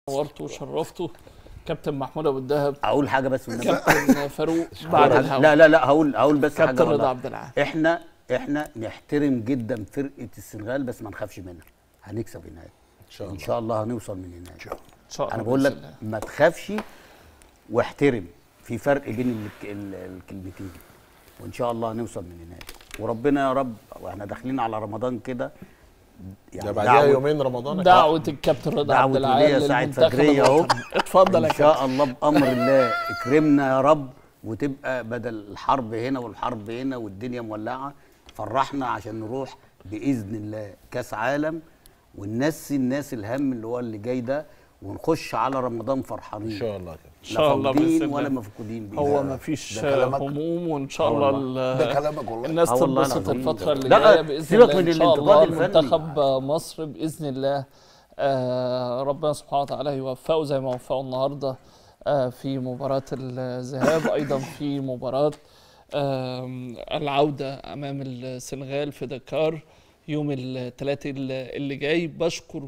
نورته وشرفته كابتن محمود ابو الدهب اقول حاجه بس والنبي كابتن فاروق بعد الهوا لا لا لا هقول هقول بس حاجه كابتن رضا والله. عبد العال احنا احنا نحترم جدا فرقه السنغال بس ما نخافش منها هنكسب هناك ان شاء ان الله شاء الله هنوصل من هناك ان شاء الله انا بقول بإذن لك الله. ما تخافش واحترم في فرق بين الك- ال- الكلمتين وان شاء الله هنوصل من هناك وربنا يا رب واحنا داخلين على رمضان كده ده بعدها يومين رمضان يا دعوة الكابتن رضا دعوة عبد العال وليا سعد للمنتخب فجرية أهو. الوطني. اتفضل يا ان كابتن شاء الله بامر الله اكرمنا يا رب وتبقى بدل الحرب هنا والحرب هنا والدنيا مولعه فرحنا عشان نروح باذن الله كاس عالم وننسي الناس الهم اللي هو اللي جاي ده ونخش على رمضان فرحانين ان شاء الله كده ان شاء الله لا باذن فاقدين ولا الله مفقودين بإذن هو الله. ما فيش ده كلامك. هموم وان شاء آه الله والله. ال- ده كلامك والله الناس آه والله تتبسط العظيم. الفترة اللي لا، جاية بإذن سيبك الله من إن شاء الانتقاد الله الفني. منتخب مصر بإذن الله آه ربنا سبحانه وتعالى يوفقه زي ما وفقه النهاردة آه في مباراة الذهاب أيضا في مباراة آم، العودة أمام السنغال في دكار يوم الثلاثاء اللي جاي بشكر